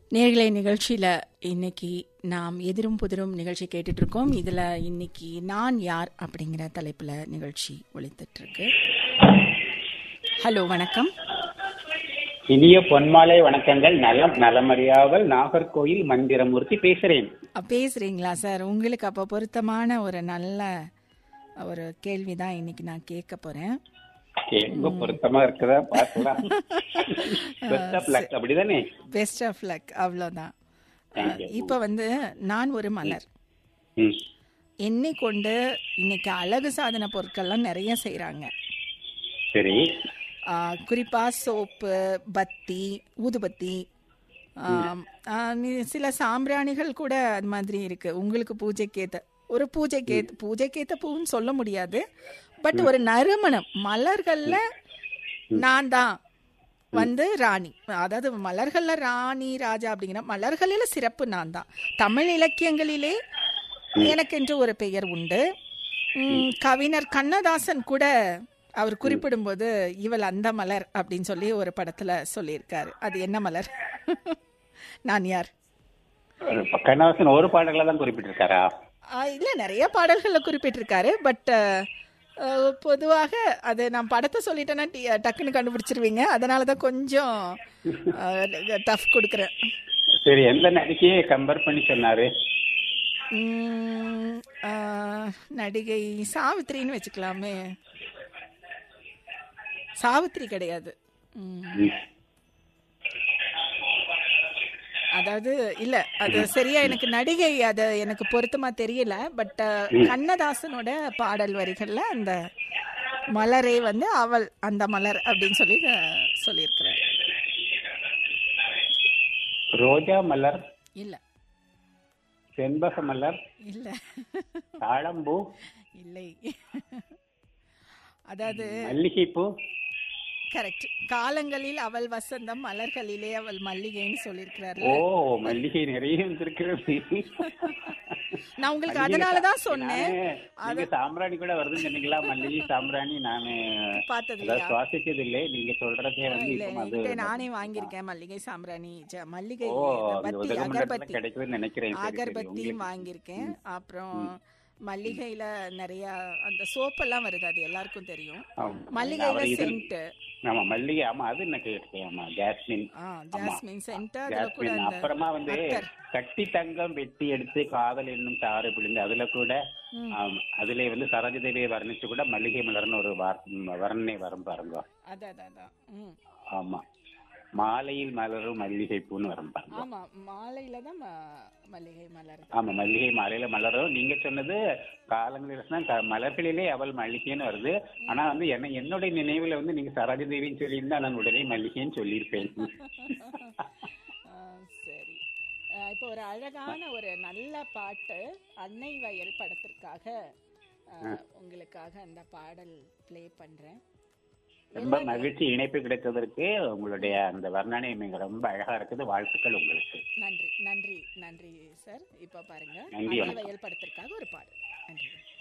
நேர்களை நிகழ்ச்சியில இன்னைக்கு நாம் எதிரும் புதிரும் நிகழ்ச்சி கேட்டுட்டு இருக்கோம் இதுல இன்னைக்கு நான் யார் அப்படிங்கிற தலைப்புல நிகழ்ச்சி ஒழித்துட்டு இருக்கு ஹலோ வணக்கம் இனிய பொன்மாலை வணக்கங்கள் நலம் நலமறியாவல் நாகர்கோயில் மந்திரமூர்த்தி பேசுறேன் அ, பேசுறீங்களா சார் உங்களுக்கு அப்ப பொருத்தமான ஒரு நல்ல ஒரு கேள்விதான் இன்னைக்கு நான் கேட்க போறேன் ரொம்ப பொருத்தமா இருக்குதா பார்க்கலாம் பெஸ்ட் ஆஃப் லக் அப்படிதானே பெஸ்ட் ஆஃப் லக் அவ்வளோதான் Thank you. இப்போ வந்து நான் ஒரு மலர் ம். எண்ணெய் கொண்டு இன்னைக்கு அழகு சாதன பொருட்கள்லாம் நிறைய செய்றாங்க சரி ஆ, குறிப்பா சோப்பு பத்தி ஊதுபத்தி ஆம், ஆ, நி- சில சாம்பிராணிகள் கூட அது மாதிரி இருக்கு உங்களுக்கு பூஜைக்கேத்த ஒரு பூஜைக்கேத்த பூஜைக்கேத்த பூன்னு சொல்ல முடியாது பட் ஒரு நறுமணம் மலர்கள்ல நான் தான் வந்து ராணி அதாவது மலர்கள்ல ராணி ராஜா அப்படிங்கிற மலர்களில சிறப்பு நான் தான் தமிழ் இலக்கியங்களிலே எனக்கென்று ஒரு பெயர் உண்டு ம், கவிஞர் கண்ணதாசன் கூட அவர் குறிப்பிடும்போது இவள் அந்த மலர் அப்படின்னு சொல்லி ஒரு படத்துல சொல்லியிருக்காரு அது என்ன மலர் நான் யார் ஒரு கண்ணாசன் ஒரு பாடல்களை தான் குறிப்பிட்டிருக்காரா ஆ, இல்ல நிறைய பாடல்களை குறிப்பிட்டிருக்காரு பட் பொதுவாக அது நான் படத்தை சொல்லிட்டேன்னா டி- டக்குன்னு கண்டுபிடிச்சிருவீங்க அதனால தான் கொஞ்சம் டஃப் கொடுக்குறேன் சரி எந்த நடிகையை கம்பேர் பண்ணி சொன்னாரு உம், ஆ, நடிகை சாவித்திரின்னு வச்சுக்கலாமே சாவித்திரி கிடையாது உம், ம். அதாவது இல்ல அது சரியா எனக்கு நடிகை அது எனக்கு பொருத்தமா தெரியல பட் கண்ணதாசனோட பாடல் வரிகள்ல அந்த மலரே வந்து அவள் அந்த மலர் அப்படின்னு சொல்லி அஹ், சொல்லியிருக்கிறார் ரோஜா மலர் இல்ல செண்பக மலர் இல்ல தாழம்பூ இல்லை அதாவது மல்லிகைப்பூ கரெக்ட் காலங்களில் அவள் வசந்தம் மலர்களிலே அவள் மல்லிகைன்னு சொல்லியிருக்கிறாரு ஓ மல்லிகை நிறைய வந்திருக்கிறது நான் உங்களுக்கு அதனால தான் சொன்னேன் நானு, நீங்க சாம்பிராணி கூட வருதுன்னு சொன்னீங்களா மல்லிகை சாம்பிராணி நானு பார்த்தது அதாவது சுவாசிச்சது இல்லை நீங்க சொல்றதே வந்து இல்ல இப்ப அது என்கிட்ட நானே வாங்கியிருக்கேன் மல்லிகை சாம்பிராணி ஜ- மல்லிகை ஓ இந்த அது பத்தி உதகமண்டலத்துல அகர்பத்தி கிடைக்குதுன்னு நினைக்கிறேன் சரி, சரி, அகர்பத்தியும் உங்களுக்கு- வாங்கியிருக்கேன் அப்புறம் மல்லிகையில நிறைய அந்த சோப்பெல்லாம் வருது அது எல்லாருக்கும் தெரியும் ஆமா. மல்லிகையில அவர் இது- சென்ட் ஆமா மல்லிகை ஆமா அது என்ன கேட்டேன் ஆமா ஜாஸ்மின் ஆ ஜாஸ்மின் சென்ட் அதுல கூட ஜாஸ்மின் அந்த அப்புறமா வந்து அத்தர். கட்டி தங்கம் வெட்டி எடுத்து காதல் என்னும் சாறு பிழிந்து அதுல கூட ம். ஆம், அதுல வந்து சரோஜதேவியை வர்ணிச்சு கூட மல்லிகை மலர்னு ஒரு வார்- வர்ணனை வரும் பாருங்க அதான் அதான், அதான் ம் ஆமா மாலையில் மலரும் மல்லிகை பூன்னு வரும் பாருங்க ஆமா மாலையில தான் ம- மல்லிகை மலர் ஆமா மல்லிகை மாலையில மலரும் நீங்க சொன்னது காலங்களில் க- மலர்களிலே அவள் மல்லிகைன்னு வருது ஆனா வந்து என்ன என்னுடைய நினைவுல வந்து நீங்க சரோஜ தேவின்னு சொல்லியிருந்தா நான் உடனே மல்லிகைன்னு சொல்லியிருப்பேன் ஆ, சரி ஆ, இப்போ ஒரு அழகான ஒரு நல்ல பாட்டு அன்னை வயல் படத்திற்காக ஆ, உங்களுக்காக அந்த பாடல் ப்ளே பண்றேன் ரொம்ப மகிழ்ச்சி இணைப்பு கிடைத்ததற்கு உங்களுடைய அந்த வர்ணனை மிக ரொம்ப அழகா இருக்குது வாழ்த்துக்கள் உங்களுக்கு நன்றி நன்றி நன்றி சார் இப்போ பாருங்க நன்றி, அன்னை வணக்கம். வயல் படத்திற்காக ஒரு பாடல் நன்றி